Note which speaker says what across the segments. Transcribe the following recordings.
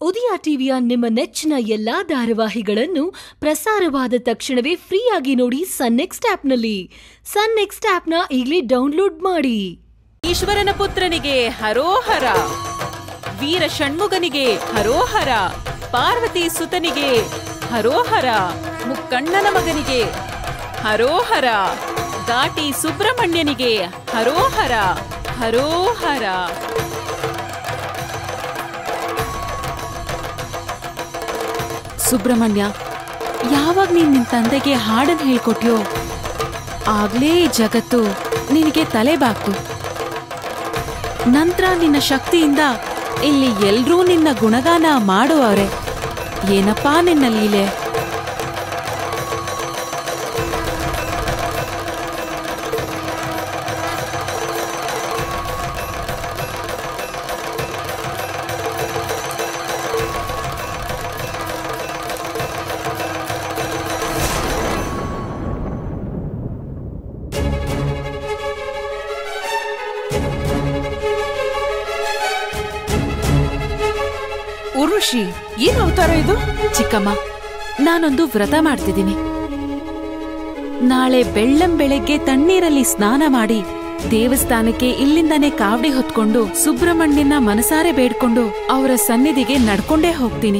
Speaker 1: ಉದಯ ಟಿವಿಯ ನಿಮ್ಮ ನೆಚ್ಚಿನ ಎಲ್ಲಾ ಧಾರಾವಾಹಿಗಳನ್ನು ಪ್ರಸಾರವಾದ ತಕ್ಷಣವೇ ಫ್ರೀಯಾಗಿ ನೋಡಿ ಸನ್ ನೆಕ್ಸ್ಟ್ ಆಪ್ನಲ್ಲಿ ಸನ್ ನೆಕ್ಸ್ಟ್ ಆಪ್ನ ಈಗಲೇ ಡೌನ್ಲೋಡ್ ಮಾಡಿ
Speaker 2: ಈಶ್ವರನ ಪುತ್ರನಿಗೆ ಹರೋಹರ ವೀರ ಷಣ್ಮುಗನಿಗೆ ಹರೋಹರ ಪಾರ್ವತಿ ಸುತನಿಗೆ ಹರೋಹರ ಮುಕ್ಕಣ್ಣನ ಮಗನಿಗೆ ಹರೋಹರ ಘಾಟಿ ಸುಬ್ರಹ್ಮಣ್ಯನಿಗೆ ಹರೋಹರ ಹರೋಹರ ಸುಬ್ರಹ್ಮಣ್ಯ ಯಾವಾಗ ನೀನ್ ನಿನ್ ತಂದೆಗೆ ಹಾಡನ್ನು ಹೇಳ್ಕೊಟ್ಯೋ ಆಗ್ಲೇ ಈ ಜಗತ್ತು ನಿನಗೆ ತಲೆಬಾಕು ನಂತರ ನಿನ್ನ ಶಕ್ತಿಯಿಂದ ಇಲ್ಲಿ ಎಲ್ರೂ ನಿನ್ನ ಗುಣಗಾನ ಮಾಡುವವರೆ ಏನಪ್ಪಾ ನಿನ್ನ ಲೀಲೆ
Speaker 3: ಉರ್ವಶಿ ಏನ್ ಅವತಾರ ಇದು
Speaker 2: ಚಿಕ್ಕಮ್ಮ ನಾನೊಂದು ವ್ರತ ಮಾಡ್ತಿದ್ದೀನಿ ನಾಳೆ ಬೆಳ್ಳಂ ಬೆಳಗ್ಗೆ ತಣ್ಣೀರಲ್ಲಿ ಸ್ನಾನ ಮಾಡಿ ದೇವಸ್ಥಾನಕ್ಕೆ ಇಲ್ಲಿಂದಾನೇ ಕಾವಡಿ ಹೊತ್ಕೊಂಡು ಸುಬ್ರಹ್ಮಣ್ಯನ ಮನಸಾರೆ ಬೇಡ್ಕೊಂಡು ಅವರ ಸನ್ನಿಧಿಗೆ ನಡ್ಕೊಂಡೇ ಹೋಗ್ತೀನಿ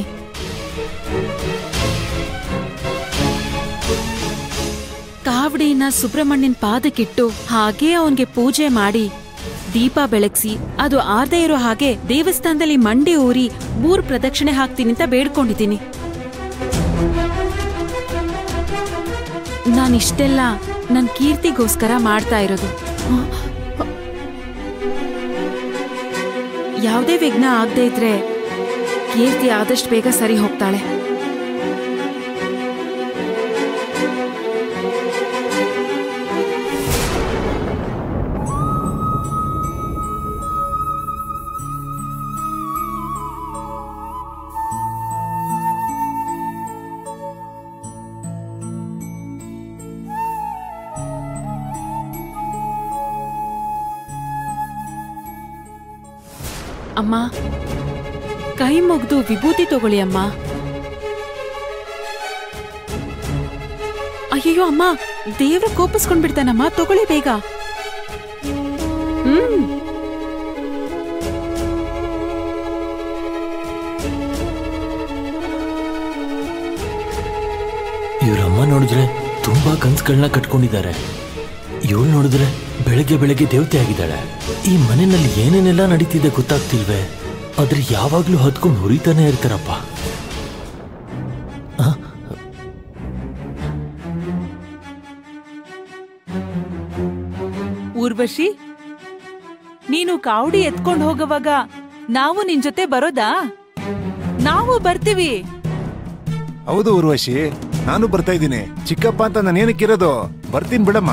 Speaker 2: ಕಾವಡಿನ ಸುಬ್ರಹ್ಮಣ್ಯನ್ ಪಾದಕ್ಕಿಟ್ಟು ಹಾಗೇ ಅವನ್ಗೆ ಪೂಜೆ ಮಾಡಿ ದೀಪ ಬೆಳಗ್ಸಿ ಅದು ಆರ್ದೇ ಇರೋ ಹಾಗೆ ದೇವಸ್ಥಾನದಲ್ಲಿ ಮಂಡಿ ಊರಿ ಮೂರ್ ಪ್ರದಕ್ಷಿಣೆ ಹಾಕ್ತೀನಿ ಅಂತ ಬೇಡ್ಕೊಂಡಿದ್ದೀನಿ ನಾನಿಷ್ಟೆಲ್ಲ ನನ್ ಕೀರ್ತಿಗೋಸ್ಕರ ಮಾಡ್ತಾ ಇರೋದು ಯಾವುದೇ ವಿಘ್ನ ಆಗದೆ ಇದ್ರೆ ಕೀರ್ತಿ ಆದಷ್ಟು ಬೇಗ ಸರಿ ಹೋಗ್ತಾಳೆ ಅಮ್ಮ ಕೈ ಮುಗ್ದು ವಿಭೂತಿ ತಗೊಳ್ಳಿ ಅಮ್ಮ ಅಯ್ಯಯ್ಯೋ ಅಮ್ಮ ದೇವ್ರ ಕೋಪಿಸ್ಕೊಂಡ್ಬಿಡ್ತಾನಮ್ಮ ತಗೊಳ್ಳಿ ಬೇಗ ಹ್ಮ್
Speaker 4: ಇವ್ರಮ್ಮ ನೋಡಿದ್ರೆ ತುಂಬಾ ಕನ್ಸುಗಳನ್ನ ಕಟ್ಕೊಂಡಿದ್ದಾರೆ ಇವಳು ನೋಡಿದ್ರೆ ಬೆಳಗ್ಗೆ ಬೆಳಗ್ಗೆ ದೇವತೆ ಆಗಿದ್ದಾಳೆ ಈ ಮನೆಯಲ್ಲಿ ಏನೇನೆಲ್ಲ ನಡೀತಿದೆ ಗೊತ್ತಾಗ್ತಿಲ್ವೇ ಆದ್ರೆ ಯಾವಾಗ್ಲೂ ಹತ್ಕೊಂಡು ಹುರಿತಾನೆ ಇರ್ತಾರಪ್ಪ ಆ?
Speaker 3: ಊರ್ವಶಿ ನೀನು ಕಾವಡಿ ಎತ್ಕೊಂಡ್ ಹೋಗುವಾಗ ನಾವು ನಿನ್ ಜೊತೆ ಬರೋದಾ ನಾವು ಬರ್ತೀವಿ
Speaker 5: ಹೌದು ಉರ್ವಶಿ ನಾನು ಬರ್ತಾ ಇದ್ದೀನಿ ಚಿಕ್ಕಪ್ಪ ಅಂತ ನಾನು ಏನಕ್ಕಿರೋದು ಬರ್ತೀನಿ ಬಿಡಮ್ಮ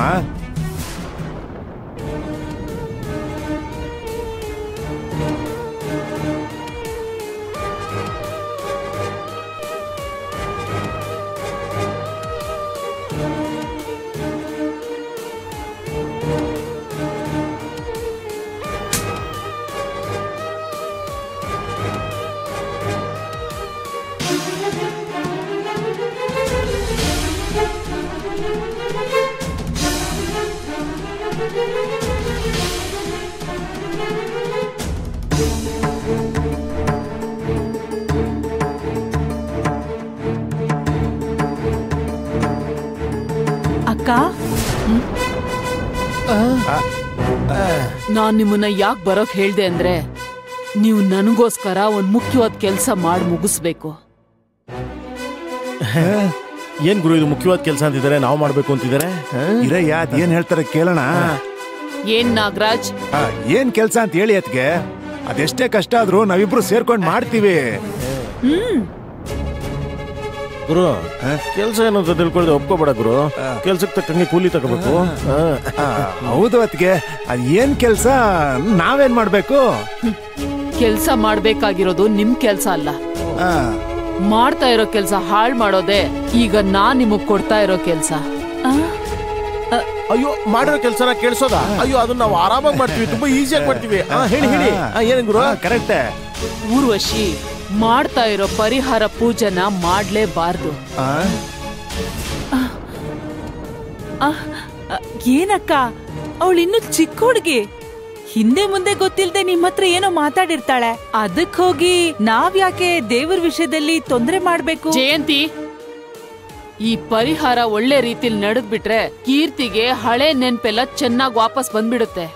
Speaker 3: ಅಕ್ಕ ನಾನ್ ನಿಮ್ಮನ್ನ ಯಾಕೆ ಬರೋಕ್ ಹೇಳ್ದೆ ಅಂದ್ರೆ ನೀವು ನನಗೋಸ್ಕರ ಒಂದ್ ಮುಖ್ಯವಾದ ಕೆಲ್ಸ ಮಾಡಿ ಮುಗಿಸ್ಬೇಕು
Speaker 6: ಏನ್ ಗುರು ಇದು ಮುಖ್ಯವಾದ ಕೆಲಸ ಅಂತಿದ್ದಾರೆ ನಾವು ಮಾಡ್ಬೇಕು ಅಂತಿದ್ದಾರೆ
Speaker 5: ಇರಯ್ಯ ಅದ್ ಏನ್ ಹೇಳ್ತಾರೆ ಕೇಳೋಣ
Speaker 3: ಏನ್ ನಾಗರಾಜ್
Speaker 5: ಆ, ಏನ್ ಕೆಲ್ಸ ಅಂತ ಹೇಳಿ ಅತ್ಗೆ ಅದೆಷ್ಟೇ ಕಷ್ಟ ಆದ್ರೂ ನಾವಿಬ್ರು ಸೇರ್ಕೊಂಡ್ ಮಾಡ್ತೀವಿ
Speaker 6: ಗುರು ಕೆಲಸ ಏನು ಅಂತ ತಿಳ್ಕೊಳ್ದೆ ಒಪ್ಕೋಬೇಡ ಗುರು ಕೆಲ್ಸಕ್ಕೆ ತಕ್ಕಂಗೆ ಕೂಲಿ ತಗೋಬೇಕು ಹಾ.
Speaker 5: ಆ, ಹೌದು ಅತ್ಗೆ ಅದ್ ಏನ್ ಕೆಲ್ಸ ನಾವೇನ್ ಮಾಡ್ಬೇಕು
Speaker 3: ಕೆಲ್ಸ ಮಾಡ್ಬೇಕಾಗಿರೋದು ನಿಮ್ ಕೆಲ್ಸ ಅಲ್ಲ
Speaker 5: ಆ,
Speaker 3: ಮಾಡ್ತಾ ಇರೋ ಕೆಲ್ಸ ಹಾಳ್ ಮಾಡೋದೇ ಈಗ ನಾನ್ ನಿಮಗ್ ಕೊಡ್ತಾ ಇರೋ ಕೆಲ್ಸ
Speaker 6: ಅಯ್ಯೋ ಮಾಡಿರೋ ಕೆಲಸನ ಕೇಳಿಸೋದ ಅಯ್ಯೋ ಅದನ್ನ ನಾವು ಆರಾಮಾಗಿ ಮಾಡ್ತೀವಿ ತುಂಬಾ ಈಸಿಯಾಗಿ ಮಾಡ್ತೀವಿ ಹಾ, ಹೇಳಿ ಹೇಳಿ ಹಾ, ಏನ್ ಗುರು
Speaker 5: ಕರೆಕ್ಟೇ
Speaker 3: ಊರ್ವಶಿ ಮಾಡ್ತಾ ಇರೋ ಪರಿಹಾರ ಪೂಜೆನ ಮಾಡ್ಲೇಬಾರ್ದು
Speaker 5: ಆ?
Speaker 2: ಆ, ಆ, ಏನಕ್ಕ ಅವಳು ಇನ್ನು ಚಿಕ್ಕ ಹುಡುಗಿ ಹಿಂದೆ ಮುಂದೆ ಗೊತ್ತಿಲ್ದೆ ನಿಮ್ ಹತ್ರ ಏನೋ ಮಾತಾಡಿರ್ತಾಳೆ ಅದಕ್ ಹೋಗಿ ನಾವ್ ಯಾಕೆ ದೇವ್ರ ವಿಷಯದಲ್ಲಿ ತೊಂದ್ರೆ ಮಾಡ್ಬೇಕು
Speaker 3: ಜಯಂತಿ ಈ ಪರಿಹಾರ ಒಳ್ಳೆ ರೀತಿಲಿ ನಡೆದ್ಬಿಟ್ರೆ ಕೀರ್ತಿಗೆ ಹಳೆ ನೆನ್ಪೆಲ್ಲ ಚೆನ್ನಾಗಿ ವಾಪಸ್ ಬಂದ್ಬಿಡುತ್ತೆ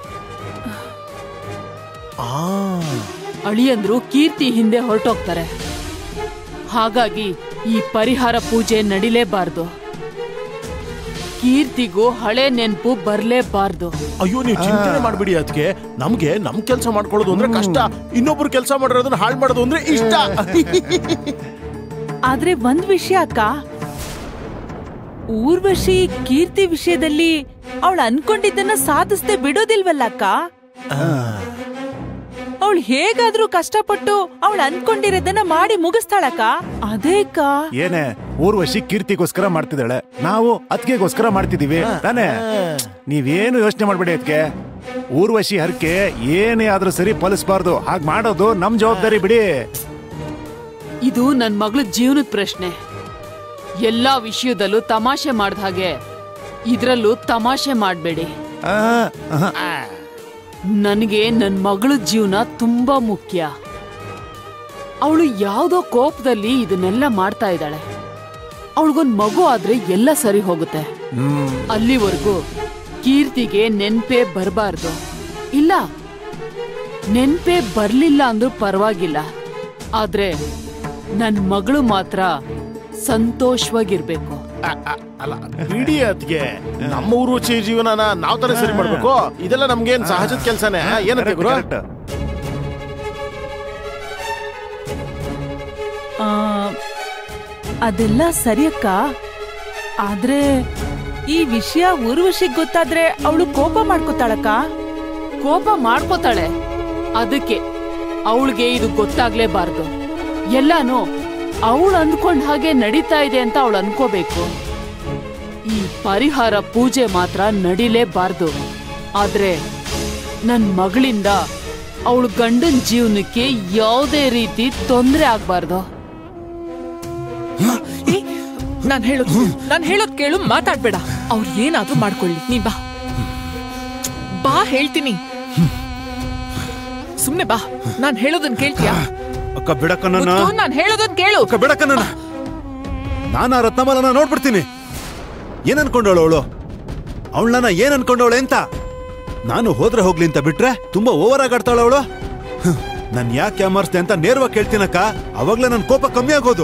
Speaker 3: ಅಳಿಯಂದ್ರು ಕೀರ್ತಿ ಹಿಂದೆ ಹೊರಟೋಗ್ತಾರೆ ಹಾಗಾಗಿ ಈ ಪರಿಹಾರ ಪೂಜೆ ನಡಿಲೇಬಾರ್ದು ಕೀರ್ತಿಗೂ ಹಳೆ ನೆನ್ಪು ಬರ್ಲೇಬಾರ್ದು
Speaker 6: ಅಯ್ಯೋ ನೀವು ಚಿಂತನೆ ಮಾಡ್ಬಿಡಿ ಅದಕ್ಕೆ ನಮ್ಗೆ ನಮ್ ಕೆಲಸ ಮಾಡ್ಕೊಳ್ಳೋದು ಅಂದ್ರೆ ಕಷ್ಟ ಇನ್ನೊಬ್ರು ಕೆಲಸ ಮಾಡಿರೋದನ್ನ ಹಾಳು ಮಾಡೋದು ಅಂದ್ರೆ ಇಷ್ಟ
Speaker 2: ಆದ್ರೆ ಒಂದ್ ವಿಷಯ ಅಕ್ಕ ಊರ್ವಶಿ ಕೀರ್ತಿ ವಿಷಯದಲ್ಲಿ ಅವಳು ಅನ್ಕೊಂಡಿದ್ದನ್ನ ಸಾಧಿಸ್ದೆ ಬಿಡೋದಿಲ್ವಲ್ಲ ಅಕ್ಕ ಅವಳು ಹೇಗಾದ್ರೂ ಕಷ್ಟಪಟ್ಟು ಅವಳು ಅನ್ಕೊಂಡಿರೋದನ್ನ ಮಾಡಿ ಮುಗಿಸ್ತಾಳಕ್ಕ ಅದೇಕ
Speaker 5: ಏನೇ ಊರ್ವಶಿ ಕೀರ್ತಿಗೋಸ್ಕರ ಮಾಡ್ತಿದ್ದಾಳೆ ನಾವು ಅದ್ಕೆಗೋಸ್ಕರ ಮಾಡ್ತಿದೀವಿ ತಾನೇ ನೀವೇನು ಯೋಚನೆ ಮಾಡ್ಬೇಡಿ ಅದಕ್ಕೆ ಊರ್ವಶಿ ಹರಕೆ ಏನೇ ಆದ್ರೂ ಸರಿ ಫಲಿಸ್ಬಾರ್ದು ಹಾಗ್ ಮಾಡೋದು ನಮ್ ಜವಾಬ್ದಾರಿ ಬಿಡಿ
Speaker 3: ಇದು ನನ್ ಮಗಳ ಜೀವನದ ಪ್ರಶ್ನೆ ಎಲ್ಲಾ ವಿಷಯದಲ್ಲೂ ತಮಾಷೆ ಮಾಡ್ದ ಹಾಗೆ ಇದ್ರಲ್ಲೂ ತಮಾಷೆ ಮಾಡ್ಬೇಡಿ
Speaker 5: ಆ, ಆಹಾ.
Speaker 3: ನನಗೆ ನನ್ ಮಗಳ ಜೀವನ ತುಂಬಾ ಮುಖ್ಯ ಅವಳು ಯಾವ್ದೋ ಕೋಪದಲ್ಲಿ ಇದನ್ನೆಲ್ಲ ಮಾಡ್ತಾ ಇದ್ದಾಳೆ ಅವಳಿಗೊಂದ್ ಮಗು ಆದ್ರೆ ಎಲ್ಲ ಸರಿ ಹೋಗುತ್ತೆ
Speaker 5: ಹ್ಮ್
Speaker 3: ಅಲ್ಲಿವರೆಗೂ ಕೀರ್ತಿಗೆ ನೆನ್ಪೇ ಬರಬಾರ್ದು ಇಲ್ಲ ನೆನ್ಪೇ ಬರ್ಲಿಲ್ಲ ಅಂದ್ರೂ ಪರವಾಗಿಲ್ಲ ಆದ್ರೆ ನನ್ ಮಗಳು ಮಾತ್ರ ಸಂತೋಷವಾಗಿರ್ಬೇಕು
Speaker 6: ಅಲ್ಲ ಬಿಡಿ ಅದಕ್ಕೆ ನಮ್ಮ ಊರು ಚಿ ಜೀವನನ ನಾವ್ ತರ ಸರಿ ಮಾಡ್ಬೇಕು ಇದೆಲ್ಲ ನಮ್ಗೇನ್ ಸಹಜದ ಕೆಲ್ಸನೇ ಏನಂತೆ ಗುರು
Speaker 5: Correct.
Speaker 2: ಆ, ಅದೆಲ್ಲ ಸರಿಯಕ್ಕ ಆದ್ರೆ ಈ ವಿಷಯ ಊರ್ವಶಿಗ್ ಗೊತ್ತಾದ್ರೆ ಅವಳು ಕೋಪ ಮಾಡ್ಕೋತಾಳಕ್ಕ
Speaker 3: ಕೋಪ ಮಾಡ್ಕೋತಾಳೆ ಅದಕ್ಕೆ ಅವಳಿಗೆ ಇದು ಗೊತ್ತಾಗ್ಲೇಬಾರ್ದು ಎಲ್ಲಾನು ಅವಳು ಅಂದ್ಕೊಂಡ್ ಹಾಗೆ ನಡೀತಾ ಇದೆ ಅಂತ ಅವಳು ಅನ್ಕೋಬೇಕು ಈ ಪರಿಹಾರ ಪೂಜೆ ಮಾತ್ರ ನಡಿಲೇಬಾರ್ದು ಆದ್ರೆ ನನ್ ಮಗಳಿಂದ ಅವಳು ಗಂಡನ್ ಜೀವನಕ್ಕೆ ಯಾವುದೇ ರೀತಿ ತೊಂದರೆ ಆಗ್ಬಾರ್ದು
Speaker 7: ನಾನ್ ಹೇಳೋದು ನಾನ್ ಹೇಳೋದ್ ಕೇಳು ಮಾತಾಡ್ಬೇಡ ಅವ್ರು ಏನಾದ್ರೂ ಮಾಡ್ಕೊಳ್ಳಿ ನೀ ಬಾ ಬಾ ಹೇಳ್ತೀನಿ ಸುಮ್ನೆ ಬಾ ನಾನ್ ಹೇಳೋದನ್ ಕೇಳ್ತೀಯಾ
Speaker 8: ಅಕ್ಕ ಬಿಡಕ್ಕ ನನ್ನ
Speaker 7: ಮುತ್ತು, ನಾನ್ ಹೇಳೋದನ್ ಕೇಳು
Speaker 8: ಅಕ್ಕ ಬಿಡಕ್ಕ ನನ್ನ ನಾನು ಆ ರತ್ನಮಾಲನ ನೋಡ್ಬಿಡ್ತೀನಿ ಏನ್ ಅನ್ಕೊಂಡವಳು ಅವಳು ಅವಳನ್ನ ಏನ್ ಅನ್ಕೊಂಡವಳೆ ಅಂತ ನಾನು ಹೋದ್ರೆ ಹೋಗ್ಲಿ ಅಂತ ಬಿಟ್ರೆ ತುಂಬಾ ಓವರ್ ಆಗಿ ಆಡ್ತಾಳ ಅವಳು ನನ್ ಯಾಕೆ ಯಾಮರ್ಸ್ದೆ ಅಂತ ನೇರವಾಗಿ ಕೇಳ್ತೀನಕ್ಕ ಅವಾಗ್ಲೇ ನನ್ ಕೋಪ ಕಮ್ಮಿ ಆಗೋದು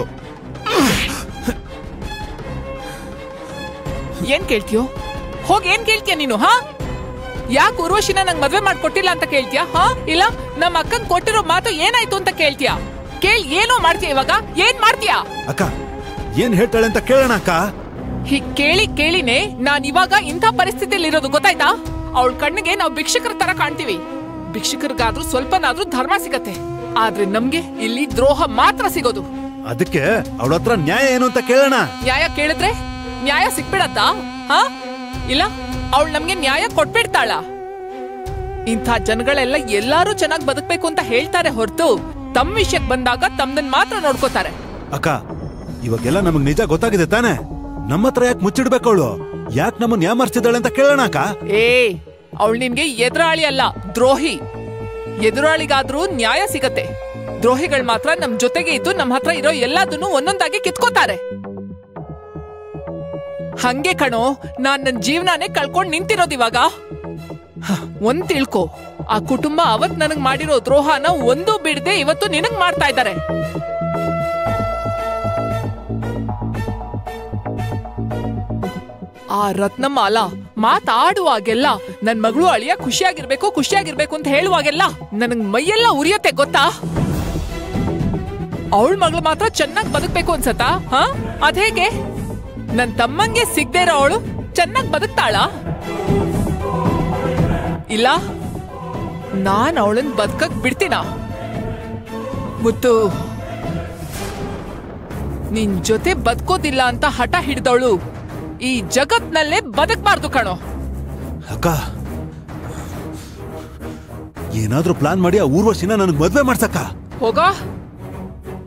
Speaker 7: ಏನ್ ಕೇಳ್ತೀಯೋ ಹೋಗಿ ಏನ್ ಕೇಳ್ತೀಯ ನೀನು ಹಾ ಯಾಕೆ ಉರ್ವಶಿನ ನಂಗ್ ಮದ್ವೆ ಮಾಡ್ಕೊಟ್ಟಿಲ್ಲ ಅಂತ ಕೇಳ್ತೀಯಾ ಹಾ ಇಲ್ಲ ನಮ್ಮ ಅಕ್ಕನ್ ಕೊಟ್ಟಿರೋ ಮಾತು ಏನಾಯ್ತು ಅಂತ ಕೇಳ್ತೀಯಾ ಕೇಳ್ ಏನೋ ಮಾಡ್ತೀಯ ಇವಾಗ ಏನ್ ಮಾಡ್ತೀಯಾ
Speaker 8: ಅಕ್ಕ ಏನ್ ಹೇಳ್ತಾಳೆ ಅಂತ ಕೇಳೋಣ ಅಕ್ಕ
Speaker 7: ಹೀಗ್ ಕೇಳಿ ಕೇಳಿನೇ ನಾನ್ ಇವಾಗ ಇಂಥ ಪರಿಸ್ಥಿತಿಯಲ್ಲಿ ಇರೋದು ಗೊತ್ತಾಯ್ತಾ ಅವಳ ಕಣ್ಣಿಗೆ ನಾವು ಭಿಕ್ಷುಕರ ತರ ಕಾಣ್ತೀವಿ ಭಿಕ್ಷುಕರಿಗಾದ್ರೂ ಸ್ವಲ್ಪನಾದ್ರೂ ಧರ್ಮ ಸಿಗತ್ತೆ ಆದ್ರೆ ನಮ್ಗೆ ಇಲ್ಲಿ ದ್ರೋಹ ಮಾತ್ರ ಸಿಗೋದು
Speaker 8: ಅದಕ್ಕೆ ಅವಳ ಹತ್ರ ನ್ಯಾಯ ಏನು ಅಂತ ಕೇಳೋಣ
Speaker 7: ನ್ಯಾಯ ಕೇಳಿದ್ರೆ ನ್ಯಾಯ ಸಿಕ್ಬಿಡತ್ತಾ ಹಾ ಇಲ್ಲ ಅವಳು ನಮ್ಗೆ ನ್ಯಾಯ ಕೊಟ್ಬಿಡ್ತಾಳ ಇಂಥ ಜನಗಳೆಲ್ಲ ಎಲ್ಲಾರು ಚೆನ್ನಾಗ್ ಬದುಕ್ಬೇಕು ಅಂತ ಹೇಳ್ತಾರೆ ಹೊರತು ತಮ್ಮ ವಿಷಯಕ್ ಬಂದಾಗ ತಮ್ದನ್ ಮಾತ್ರ ನೋಡ್ಕೋತಾರೆ
Speaker 8: ಅಕ್ಕ ಇವಾಗೆಲ್ಲ ನಮಗ್ ನಿಜ ಗೊತ್ತಾಗಿದೆ ತಾನೆ ನಮ್ಮ ಹತ್ರ ಯಾಕೆ ಮುಚ್ಚಿಡ್ಬೇಕು ಅವಳು ಯಾಕೆ ನಮ್ಮನ್ನ ಯಾಮರ್ಸ್ತಿದ್ದಾಳೆ ಅಂತ ಕೇಳೋಣ ಅಕ್ಕ
Speaker 7: ಏ ಅವಳು ನಿನ್ಗೆ ಎದುರಾಳಿ ಅಲ್ಲ ದ್ರೋಹಿ ಎದುರಾಳಿಗಾದ್ರೂ ನ್ಯಾಯ ಸಿಗತ್ತೆ ದ್ರೋಹಿಗಳು ಮಾತ್ರ ನಮ್ ಜೊತೆಗೆ ಇದ್ದು ನಮ್ ಹತ್ರ ಇರೋ ಎಲ್ಲದನ್ನು ಒಂದೊಂದಾಗಿ ಕಿತ್ಕೋತಾರೆ ಹಂಗೆ ಕಣೋ ನಾನ್ ನನ್ ಜೀವನಾನೇ ಕಳ್ಕೊಂಡ್ ನಿಂತಿರೋದ್ ಇವಾಗ ಹ, ಒಂದ್ ತಿಳ್ಕೊ ಆ ಕುಟುಂಬ ಅವತ್ ನನಗ್ ಮಾಡಿರೋ ದ್ರೋಹನ ಒಂದು ಬಿಡದೆ ಇವತ್ತು ನಿನಗ್ ಮಾಡ್ತಾ ಇದ್ದಾರೆ ಆ ರತ್ನಮಾಲ ಮಾತಾಡುವಾಗೆಲ್ಲ ನನ್ ಮಗಳು ಅಳಿಯ ಖುಷಿಯಾಗಿರ್ಬೇಕು ಖುಷಿಯಾಗಿರ್ಬೇಕು ಅಂತ ಹೇಳುವಾಗೆಲ್ಲ ನನಗ್ ಮೈಯೆಲ್ಲ ಉರಿಯತ್ತೆ ಗೊತ್ತಾ ಅವಳ ಮಗಳು ಮಾತ್ರ ಚೆನ್ನಾಗ್ ಬದುಕ್ಬೇಕು ಅನ್ಸತ್ತಾ ಹ ಅದೇಗೆ ನನ್ ತಮ್ಮಂಗೆ ಸಿಗ್ದೇ ಇರೋ ಅವಳು ಚೆನ್ನಾಗ್ ಬದುಕ್ತಾಳ ಇಲ್ಲ ನಾನ್ ಅವಳನ್ ಬದುಕಕ್ ಬಿಡ್ತೀನ ಮುತ್ತು ನಿನ್ ಜೊತೆ ಬದುಕೋದಿಲ್ಲ ಅಂತ ಹಠ ಹಿಡ್ದವಳು ಈ ಜಗತ್ನಲ್ಲೇ ಬದುಕ್ಬಾರ್ದು ಕಣೋ
Speaker 8: ಅಕ್ಕ ಏನಾದ್ರೂ ಪ್ಲಾನ್ ಮಾಡಿ ಆ ಊರ್ವಶಿನ ನನಗ್ ಮದ್ವೆ ಮಾಡ್ಸಕ್ಕ
Speaker 7: ಹೋಗ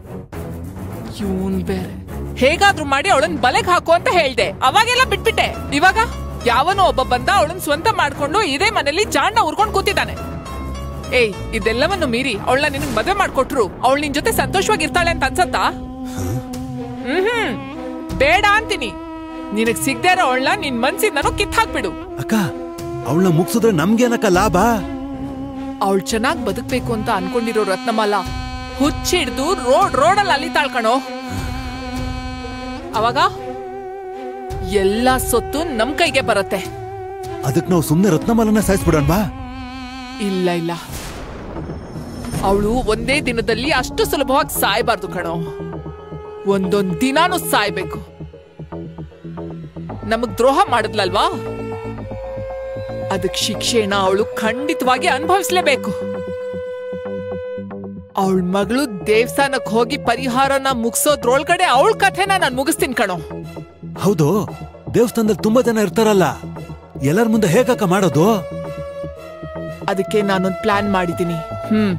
Speaker 7: ಇವನ್ ಬೇರೆ ಹೇಗಾದ್ರೂ ಮಾಡಿ ಅವಳನ್ ಬಲೆಗ್ ಹಾಕು ಅಂತ ಹೇಳ್ದೆ ಅವಾಗೆಲ್ಲ ಬಿಟ್ಬಿಟ್ಟೆ ಇವಾಗ ಯಾವನೋ ಒಬ್ಬ ಬಂದ ಅವಳನ್ ಸ್ವಂತ ಮಾಡ್ಕೊಂಡು ಇದೇ ಮನೇಲಿ ಜಾಣ್ಣ ಉರ್ಕೊಂಡ್ ಕೂತಿದ್ದಾನೆ ಏಯ್ ಇದೆಲ್ಲವನ್ನು ಮೀರಿ ಅವಳನ್ನ ನಿನಗ್ ಮದ್ವೆ ಮಾಡ್ಕೊಟ್ರು ಅವಳು ನಿನ್ ಜೊತೆ ಸಂತೋಷವಾಗಿರ್ತಾಳೆ ಅಂತ ಅನ್ಸತ್ತಾ ಹ್ಮ್ ಬೇಡ ಅಂತೀನಿ ನಿನಗ್ ಸಿಗ್ದೇ ಇರೋ ಅವಳನ್ನ ನಿನ್ ಮನ್ಸಿಂದನೂ ಕಿತ್ ಹಾಕ್ಬಿಡು
Speaker 8: ಅಕ್ಕ ಅವಳನ್ನ ಮುಗ್ಸಿದ್ರೆ ನಮ್ಗೇನಕ್ಕ ಲಾಭ
Speaker 7: ಅವಳು ಚೆನ್ನಾಗ್ ಬದುಕ್ಬೇಕು ಅಂತ ಅನ್ಕೊಂಡಿರೋ ರತ್ನಮಾಲ ಹುಚ್ಚಿಡ್ದು ರೋಡ್ ರೋಡಲ್ಲಿ ಅಲಿತಾಳ್ ಕಣೋ ಅವಾಗ ಎಲ್ಲಾ ಸೊತ್ತು ನಮ್ ಕೈಗೆ ಬರತ್ತೆ
Speaker 8: ಅದಕ್ ನಾವು ಸುಮ್ನೆ ರತ್ನಮಾಲನ ಸಾಯಿಸ್ಬಿಡೋಣ
Speaker 7: ಇಲ್ಲ ಇಲ್ಲ ಅವಳು ಒಂದೇ ದಿನದಲ್ಲಿ ಅಷ್ಟು ಸುಲಭವಾಗಿ ಸಾಯ್ಬಾರ್ದು ಕಣೋ ಒಂದೊಂದ್ ದಿನಾನು ಸಾಯ್ಬೇಕು ನಮಗ್ ದ್ರೋಹ ಮಾಡಿದ್ಲಲ್ವಾ ಅದಕ್ ಶಿಕ್ಷೆನ ಅವಳು ಖಂಡಿತವಾಗಿ ಅನುಭವಿಸ್ಲೇಬೇಕು ಅವಳ ಮಗಳು ದೇವಸ್ಥಾನಕ್ ಹೋಗಿ ಪರಿಹಾರನ ಮುಗಿಸೋದ್ರೊಳಗಡೆ ಅವಳ ಕಥೆನ ನಾನ್ ಮುಗಿಸ್ತೀನಿ ಕಣೋ
Speaker 8: ಹೌದು ದೇವಸ್ಥಾನದಲ್ಲಿ ತುಂಬಾ ಜನ ಇರ್ತಾರಲ್ಲ ಎಲ್ಲರ ಮುಂದೆ ಹೇಗಕ್ಕ ಮಾಡೋದು
Speaker 7: ಅದಕ್ಕೆ ನಾನೊಂದ್ ಪ್ಲಾನ್ ಮಾಡಿದ್ದೀನಿ ಹ್ಮ್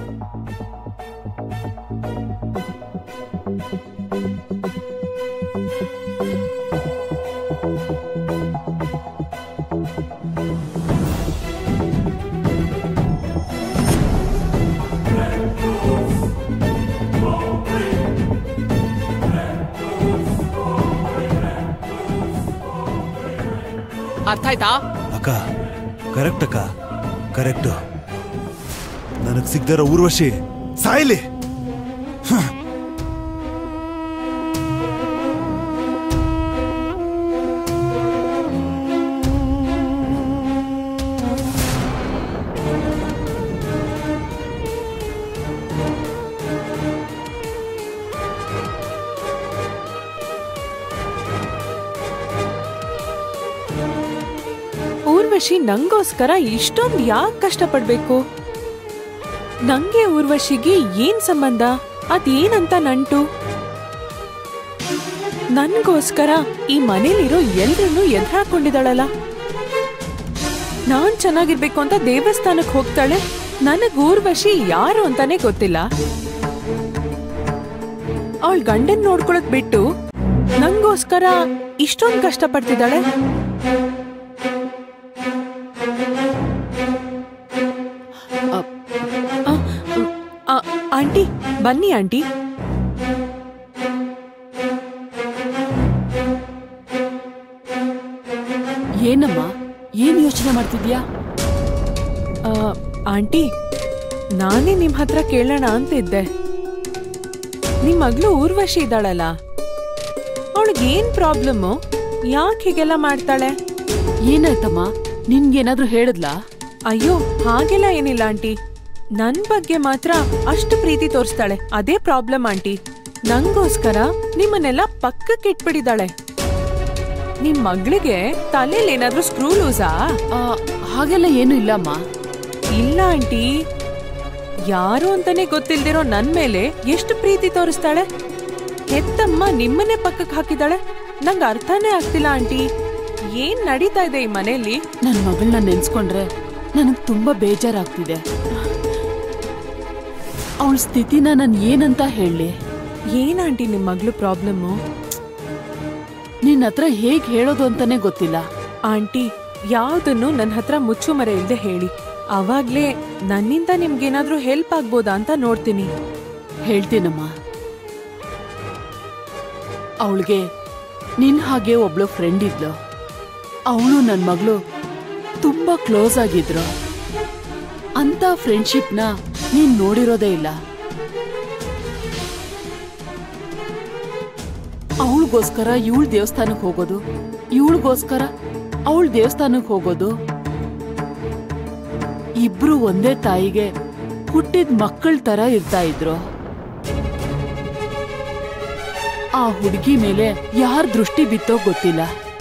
Speaker 7: ಅರ್ಥ ಆಯ್ತಾ
Speaker 8: ಅಕ್ಕ ಕರೆಕ್ಟ್ ಅಕ್ಕ ಕರೆಕ್ಟ್ ನನಗ್ ಸಿಗ್ದಿರೋ ಊರ್ವಶಿ ಸಾಯ್ಲಿ
Speaker 2: ಊರ್ವಶಿ ನಂಗೋಸ್ಕರ ಇಷ್ಟೊಂದು ಯಾಕೆ ಕಷ್ಟಪಡ್ಬೇಕು ನಂಗೆ ಊರ್ವಶಿಗೆ ಏನ್ ಸಂಬಂಧ ಅದೇನಂತ ನಂಟು ನನ್ಗೋಸ್ಕರ ಈ ಮನೇಲಿರೋ ಎಲ್ರನ್ನೂ ಎದುರಾಕೊಂಡಿದ್ದಾಳಲ್ಲ ನಾನ್ ಚೆನ್ನಾಗಿರ್ಬೇಕು ಅಂತ ದೇವಸ್ಥಾನಕ್ ಹೋಗ್ತಾಳೆ ನನಗ್ ಊರ್ವಶಿ ಯಾರು ಅಂತಾನೆ ಗೊತ್ತಿಲ್ಲ ಅವಳ ಗಂಡನ್ ನೋಡ್ಕೊಳಕ್ ಬಿಟ್ಟು ನಂಗೋಸ್ಕರ ಇಷ್ಟೊಂದು ಕಷ್ಟಪಡ್ತಿದ್ದಾಳೆ ಆ, ಆ, ಆಂಟಿ ಬನ್ನಿ ಆಂಟಿ
Speaker 3: ಏನಮ್ಮ ಏನ್ ಯೋಚನೆ ಮಾಡ್ತಿದ್ಯಾ
Speaker 2: ಆ, ಆಂಟಿ ನಾನೇ ನಿಮ್ ಹತ್ರ ಕೇಳೋಣ ಅಂತಿದ್ದೆ ನಿಮ್ ಮಗಳು ಊರ್ವಶಿ ಇದ್ದಾಳಲ್ಲ ಅವಳಿಗೆ ಏನ್ ಪ್ರಾಬ್ಲಮ್ಮು ಯಾಕೆ ಹೀಗೆಲ್ಲ ಮಾಡ್ತಾಳೆ
Speaker 3: ಏನಾಯ್ತಮ್ಮ ನಿನ್ಗೇನಾದ್ರೂ ಹೇಳಿದ್ಲಾ
Speaker 2: ಅಯ್ಯೋ ಹಾಗೆಲ್ಲ ಏನಿಲ್ಲ ಆಂಟಿ ನನ್ ಬಗ್ಗೆ ಮಾತ್ರ ಅಷ್ಟು ಪ್ರೀತಿ ತೋರಿಸ್ತಾಳೆ ಅದೇ ಪ್ರಾಬ್ಲಮ್ ಆಂಟಿ ನಂಗೋಸ್ಕರ ನಿಮ್ಮನ್ನೆಲ್ಲ ಪಕ್ಕಕ್ಕೆ ಇಟ್ಬಿಡಿದಾಳೆ ನಿಮ್ ಮಗಳಿಗೆ ತಲೆಯಲ್ಲಿ ಏನಾದ್ರೂ ಸ್ಕ್ರೂ ಲೂಸಾ
Speaker 3: ಆ, ಹಾಗೆಲ್ಲ ಏನು ಇಲ್ಲಮ್ಮ
Speaker 2: ಇಲ್ಲ ಆಂಟಿ ಯಾರು ಅಂತಾನೆ ಗೊತ್ತಿಲ್ದಿರೋ ನನ್ ಮೇಲೆ ಎಷ್ಟು ಪ್ರೀತಿ ತೋರಿಸ್ತಾಳೆ ಹೆತ್ತಮ್ಮ ನಿಮ್ಮನ್ನೇ ಪಕ್ಕಕ್ಕೆ ಹಾಕಿದಾಳೆ ನಂಗೆ ಅರ್ಥನೇ ಆಗ್ತಿಲ್ಲ ಆಂಟಿ ಏನ್ ನಡೀತಾ ಇದೆ ಈ ಮನೆಯಲ್ಲಿ
Speaker 3: ನನ್ ಮಗಳನ್ನ ನೆನ್ಸ್ಕೊಂಡ್ರೆ ನನಗ್ ತುಂಬಾ ಬೇಜಾರಾಗ್ತಿದೆ ಅವಳ ಸ್ಥಿತಿನ ನಾನು ಏನಂತ ಹೇಳಿ
Speaker 2: ಏನ್ ಆಂಟಿ ನಿಮ್ ಮಗಳು ಪ್ರಾಬ್ಲಮ್ಮು
Speaker 3: ನಿನ್ನ ಹತ್ರ ಹೇಗ್ ಹೇಳೋದು ಅಂತಾನೆ ಗೊತ್ತಿಲ್ಲ
Speaker 2: ಆಂಟಿ ಯಾವ್ದನ್ನು ನನ್ನ ಹತ್ರ ಮುಚ್ಚುಮರೆ ಇಲ್ದೆ ಹೇಳಿ ಅವಾಗ್ಲೇ ನನ್ನಿಂದ ನಿಮ್ಗೇನಾದ್ರೂ ಹೆಲ್ಪ್ ಆಗ್ಬೋದಾ ಅಂತ ನೋಡ್ತೀನಿ
Speaker 3: ಹೇಳ್ತೀನಮ್ಮ ಅವಳಿಗೆ ನಿನ್ ಹಾಗೆ ಒಬ್ಳು ಫ್ರೆಂಡ್ ಇದ್ಲು ಅವಳು ನನ್ ಮಗಳು ತುಂಬಾ ಕ್ಲೋಸ್ ಆಗಿದ್ರು ಅಂತ ಫ್ರೆಂಡ್ಶಿಪ್ನ ನೀನ್ ನೋಡಿರೋದೇ ಇಲ್ಲ ಅವಳಿಗೋಸ್ಕರ ಇವಳು ದೇವಸ್ಥಾನಕ್ಕೆ ಹೋಗೋದು ಇವಳಿಗೋಸ್ಕರ ಅವಳು ದೇವಸ್ಥಾನಕ್ಕೆ ಹೋಗೋದು ಇಬ್ರು ಒಂದೇ ತಾಯಿಗೆ ಹುಟ್ಟಿದ ಮಕ್ಕಳ ತರ ಇರ್ತಾ ಇದ್ರು ಆ ಹುಡುಗಿ ಮೇಲೆ ಯಾರ್ ದೃಷ್ಟಿ ಬಿತ್ತೋ ಗೊತ್ತಿಲ್ಲ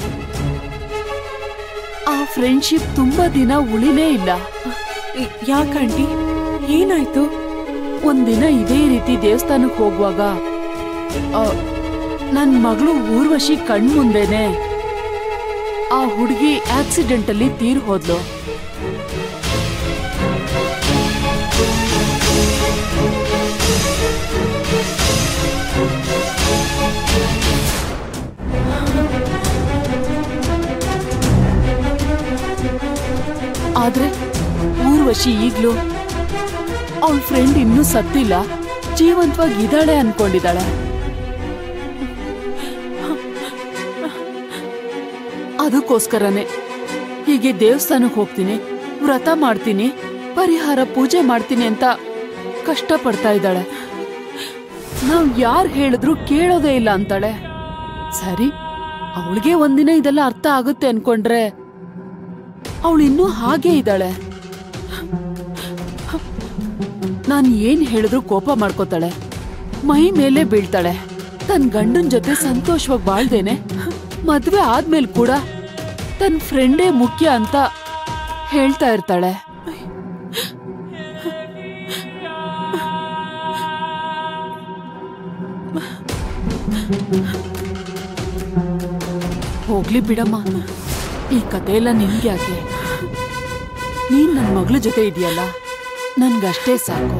Speaker 3: ಆ ಫ್ರೆಂಡ್ಶಿಪ್ ತುಂಬಾ ದಿನ ಉಳಿಲೇ ಇಲ್ಲ
Speaker 2: ಯಾಕಂಟಿ ಏನಾಯ್ತು
Speaker 3: ಒಂದಿನ ಇದೇ ರೀತಿ ದೇವಸ್ಥಾನಕ್ಕೆ ಹೋಗುವಾಗ ಆ, ನನ್ ಮಗಳು ಊರ್ವಶಿ ಕಣ್ಮುಂದೆನೆ ಆ ಹುಡುಗಿ ಆಕ್ಸಿಡೆಂಟ್ ಅಲ್ಲಿ ತೀರ್ ಹೋದ್ಲು ಆದ್ರೆ ಊರ್ವಶಿ ಈಗ್ಲೂ ಅವಳ ಫ್ರೆಂಡ್ ಇನ್ನೂ ಸತ್ತಿಲ್ಲ ಜೀವಂತವಾಗಿ ಇದ್ದಾಳೆ ಅನ್ಕೊಂಡಿದ್ದಾಳೆ ಅದಕ್ಕೋಸ್ಕರನೇ ಹೀಗೆ ದೇವಸ್ಥಾನಕ್ಕೆ ಹೋಗ್ತೀನಿ ವ್ರತ ಮಾಡ್ತೀನಿ ಪರಿಹಾರ ಪೂಜೆ ಮಾಡ್ತೀನಿ ಅಂತ ಕಷ್ಟ ಪಡ್ತಾ ಇದ್ದಾಳೆ ನಾವ್ ಯಾರು ಹೇಳಿದ್ರು ಕೇಳೋದೇ ಇಲ್ಲ ಅಂತಾಳೆ ಸರಿ ಅವಳಿಗೆ ಒಂದಿನ ಇದೆಲ್ಲ ಅರ್ಥ ಆಗುತ್ತೆ ಅನ್ಕೊಂಡ್ರೆ ಅವಳು ಇನ್ನೂ ಹಾಗೆ ಇದ್ದಾಳೆ ನಾನು ಏನ್ ಹೇಳಿದ್ರು ಕೋಪ ಮಾಡ್ಕೋತಾಳೆ ಮೈ ಮೇಲೆ ಬೀಳ್ತಾಳೆ ತನ್ ಗಂಡನ್ ಜೊತೆ ಸಂತೋಷವಾಗಿ ಬಾಳ್ದೇನೆ ಮದ್ವೆ ಆದ್ಮೇಲೆ ಕೂಡ ತನ್ ಫ್ರೆಂಡೇ ಮುಖ್ಯ ಅಂತ ಹೇಳ್ತಾ ಇರ್ತಾಳೆ ಹೋಗ್ಲಿ ಬಿಡಮ್ಮ ಈ ಕತೆ ಎಲ್ಲ ನಿನ್ಗೆ ಯಾಕೆ ನೀನ್ ನನ್ ಮಗಳ ಜೊತೆ ಇದೆಯಲ್ಲ ನನ್ಗಷ್ಟೇ ಸಾಕು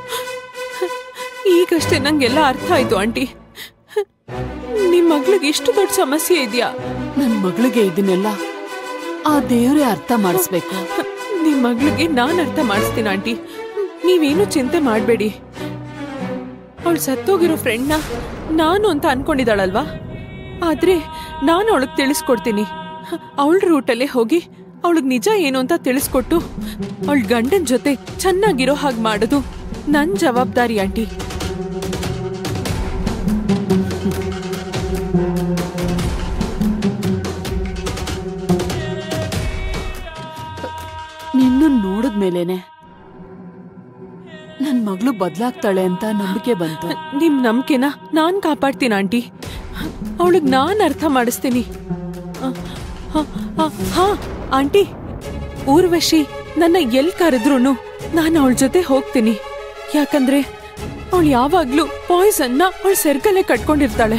Speaker 2: ಈಗಷ್ಟೇ ನಂಗೆಲ್ಲ ಅರ್ಥ ಆಯ್ತು ಆಂಟಿ ನಿಮ್ ಮಗ್ಳಿಗೆ ಇಷ್ಟು ದೊಡ್ಡ ಸಮಸ್ಯೆ ಇದೆಯಾ
Speaker 3: ನನ್ ಮಗಳಿಗೆ ಇದನ್ನೆಲ್ಲ ಆ ದೇವ್ರೇ ಅರ್ಥ ಮಾಡಿಸ್ಬೇಕು
Speaker 2: ನಿಮ್ ಮಗ್ಳಿಗೆ ನಾನ್ ಅರ್ಥ ಮಾಡಿಸ್ತೀನಿ ಆಂಟಿ ನೀವೇನು ಚಿಂತೆ ಮಾಡ್ಬೇಡಿ ಅವಳು ಸತ್ತೋಗಿರೋ ಫ್ರೆಂಡ್ನ ನಾನು ಅಂತ ಅನ್ಕೊಂಡಿದ್ದಾಳಲ್ವಾ ಆದ್ರೆ ನಾನು ಅವಳಗ್ ತಿಳಿಸ್ಕೊಡ್ತೀನಿ ಅವಳ ರೂಟಲ್ಲೇ ಹೋಗಿ ಅವಳಿಗೆ ನಿಜ ಏನು ಅಂತ ತಿಳಿಸ್ಕೊಟ್ಟು ಅವಳ ಗಂಡನ್ ಜೊತೆ ಚೆನ್ನಾಗಿರೋ ಹಾಗೆ ಮಾಡೋದು ನನ್ ಜವಾಬ್ದಾರಿ ಆಂಟಿ
Speaker 3: ನಿನ್ನ ನೋಡಿದ್ಮೇಲೆನೆ ನನ್ ಮಗಳು ಬದ್ಲಾಗ್ತಾಳೆ ಅಂತ ನಂಬಿಕೆ ಬಂತು
Speaker 2: ನಿಮ್ ನಂಬಿಕೆನ ನಾನ್ ಕಾಪಾಡ್ತೀನಿ ಆಂಟಿ ಅವಳಿಗೆ ನಾನ್ ಅರ್ಥ ಮಾಡಿಸ್ತೀನಿ ಆ, ಆ, ಆ, ಹಾ ಆಂಟಿ ಊರ್ವಶಿ ನನ್ನ ಎಲ್ ಕರೆದ್ರು ನಾನು ಅವಳ ಜೊತೆ ಹೋಗ್ತೀನಿ ಯಾಕಂದ್ರೆ ಅವಳು ಯಾವಾಗ್ಲೂ ಪಾಯ್ಸನ್ನ ಅವಳ ಸೆರ್ಗಲ್ಲೇ ಕಟ್ಕೊಂಡಿರ್ತಾಳೆ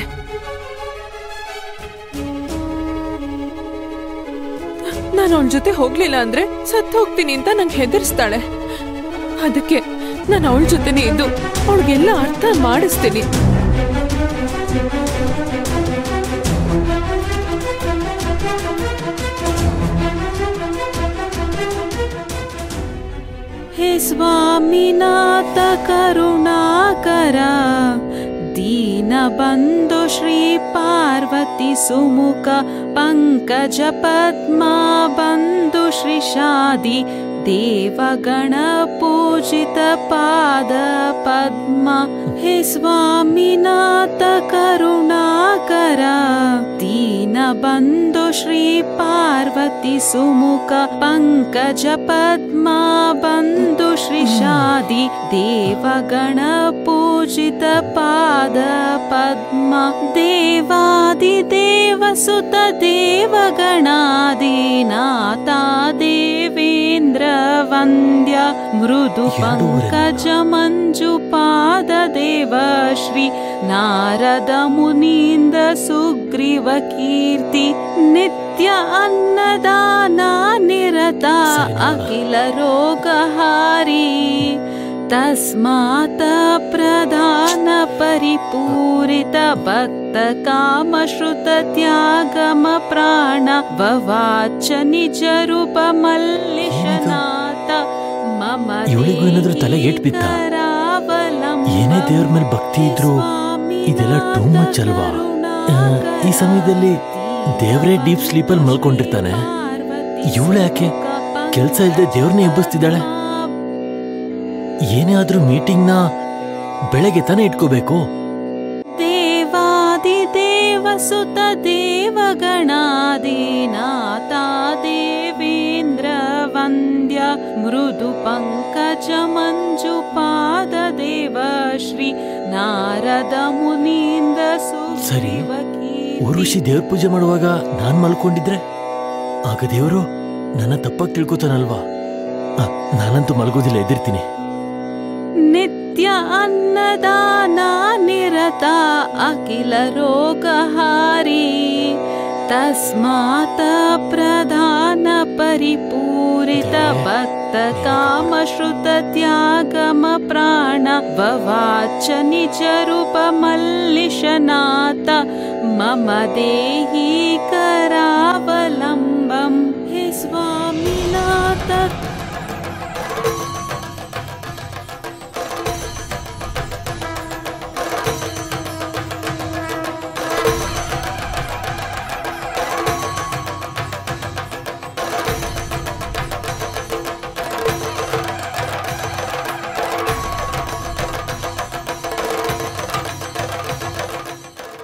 Speaker 2: ನಾನು ಅವಳ ಜೊತೆ ಹೋಗ್ಲಿಲ್ಲ ಅಂದ್ರೆ ಸತ್ತು ಹೋಗ್ತೀನಿ ಅಂತ ನಂಗೆ ಹೆದರ್ಸ್ತಾಳೆ ಅದಕ್ಕೆ ನಾನು ಅವಳ ಜೊತೆನೇ ಇದ್ದು ಅವಳಿಗೆಲ್ಲ ಅರ್ಥ ಮಾಡಿಸ್ತೀನಿ
Speaker 9: हे स्वामिनाथ करुणाकर दीनबन्धु श्रीपार्वती सुमुख पङ्कज पद्मा बन्धु श्रीशादि देवगणपूजित पाद पद्मा हे स्वामिनाथ करुणाकर दीनबन्धु श्रीपार्वती सुमुख पङ्कज पद्मा बन्धु श्रीशादि देवगणपूजित पाद पद्मा देवादिदेव सुत देवगणादिनाथा देवेन्द्र वन्द्य मृदु पङ्कज मञ्जुपाद देव श्री नारद मुनीन्द सुग्रीव कीर्ति नित्य अन्नदाना निरता अखिल रोगहारी तस्मात् प्रधान परिपूरित भक्त काम श्रुत त्यागम प्राण ववाच निज रूप मल्लिशनाथ मम
Speaker 4: ಇವಳಿಗೂ ಏನಾದ್ರೂ ತಲೆಗೆ ಏಟ್ ಬಿತ್ತಾ? ಏನೇ ದೇವ್ರ ಮೇಲೆ ಭಕ್ತಿ ಇದ್ರೂ ಇದೆಲ್ಲ ಟೂ ಮಚ್ ಅಲ್ವಾ ಆ, ಈ ಸಮಯದಲ್ಲಿ ದೇವ್ರೇ ಡೀಪ್ ಸ್ಲೀಪಲ್ಲಿ ಮಲ್ಕೊಂಡಿರ್ತಾನೆ ಇವಳು ಯಾಕೆ ಕೆಲ್ಸ ಇಲ್ಲದೆ ದೇವ್ರನ್ನೇ ಎಬ್ಬಿಸ್ತಿದ್ದಾಳೆ ಏನೇ ಆದ್ರೂ ಮೀಟಿಂಗ್ನ ಬೆಳಗ್ಗೆ ತಾನೇ ಇಟ್ಕೋಬೇಕು
Speaker 9: देवादिदेव सुत देवगणादिनाथा देवेन्द्र वन्द्य मृदु पङ्कज मञ्जुपाद देव श्री नारद मुनीन्द
Speaker 4: ಸರಿ
Speaker 9: सुग्रीव कीर्ति
Speaker 4: ಊರ್ವಶಿ ದೇವ್ರ ಪೂಜೆ ಮಾಡುವಾಗ ನಾನ್ ಮಲ್ಕೊಂಡಿದ್ರೆ ಆಗ ದೇವರು ನನ್ನ ತಪ್ಪಾಗಿ ತಿಳ್ಕೊತಾನಲ್ವಾ ಆ, ನಾನಂತೂ ಮಲ್ಗೋದಿಲ್ಲ ಎದಿರ್ತೀನಿ
Speaker 9: नित्य अन्नदाना निरता अखिल रोगहारी तस्मात् प्रधान परिपूरित भक्त काम श्रुत त्यागम प्राण ववाच निज रूप मल्लिशनाथ मम देहि करावलम्बम् हे स्वामिनाथ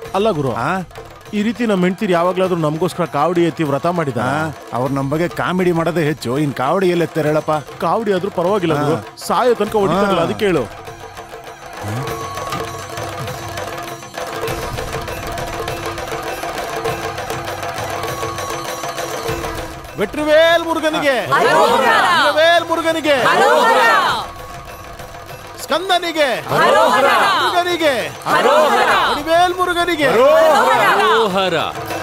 Speaker 6: ಅಲ್ಲ ಗುರು
Speaker 5: ಆ
Speaker 6: ಈ ರೀತಿ ನಮ್ಮ ಹೆಂಡ್ತಿರ್ ಯಾವಾಗ್ಲಾದ್ರೂ ನಮಗೋಸ್ಕರ ಕಾವಡಿ ಎತ್ತಿ ವ್ರತ ಮಾಡಿದ
Speaker 5: ಅವ್ರು ನಮ್ಮ ಬಗ್ಗೆ ಕಾಮಿಡಿ ಮಾಡೋದೇ ಹೆಚ್ಚು ಇನ್ ಕಾವಡಿ ಎಲ್ಲಿ ಎತ್ತಾರೆ ಹೇಳಪ್ಪ
Speaker 6: ಕಾವಡಿ ಆದ್ರೂ ಪರವಾಗಿಲ್ಲ ಗುರು ಸಾಯೋ ತನಕ ಹೊಡಿತಾರಲ್ಲ ಅದಕ್ಕೆ ಹೇಳು ವೆಟ್ರಿವೇಲ್ ಮುರುಗನಿಗೆ ವೇಲ್ ಮುರುಗನಿಗೆ ಸ್ಕಂದನಿಗೆ ಮುರುಗನಿಗೆ ವಡಿವೇಲ್ ಮುರುಗನಿಗೆ
Speaker 4: ಹರೋಹರ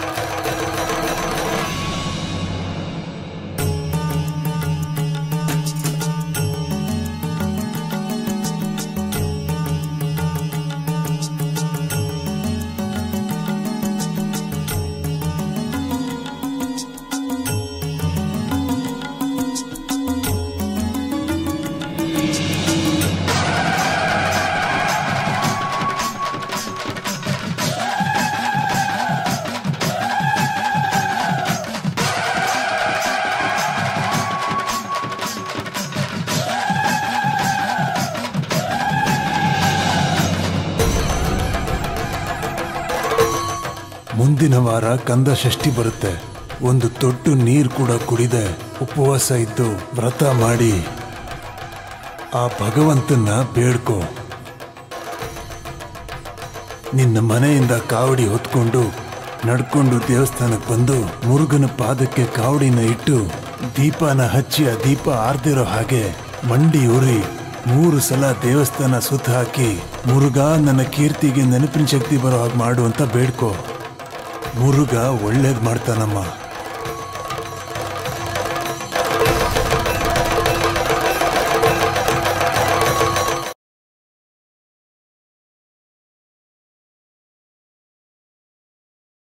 Speaker 10: ಮುಂದಿನ ವಾರ ಕಂದ ಷಷ್ಠಿ ಬರುತ್ತೆ ಒಂದು ತೊಟ್ಟು ನೀರು ಕೂಡ ಕುಡಿದೆ ಉಪವಾಸ ಇದ್ದು ವ್ರತ ಮಾಡಿ ಆ ಭಗವಂತನ ಬೇಡ್ಕೋ ನಿನ್ನ ಮನೆಯಿಂದ ಕಾವಡಿ ಹೊತ್ಕೊಂಡು ನಡ್ಕೊಂಡು ದೇವಸ್ಥಾನಕ್ಕೆ ಬಂದು ಮುರುಗನ ಪಾದಕ್ಕೆ ಕಾವಡಿನ ಇಟ್ಟು ದೀಪನ ಹಚ್ಚಿ ಆ ದೀಪ ಆರ್ದಿರೋ ಹಾಗೆ ಮಂಡಿ ಉರಿ ಮೂರು ಸಲ ದೇವಸ್ಥಾನ ಸುತ್ತ ಹಾಕಿ ಮುರುಗ ನನ್ನ ಕೀರ್ತಿಗೆ ನೆನಪಿನ ಶಕ್ತಿ ಬರೋ ಹಾಗೆ ಮಾಡು ಅಂತ ಬೇಡ್ಕೋ ಮುರುಗ ಒಳ್ಳೇದ್ ಮಾಡ್ತಾನಮ್ಮ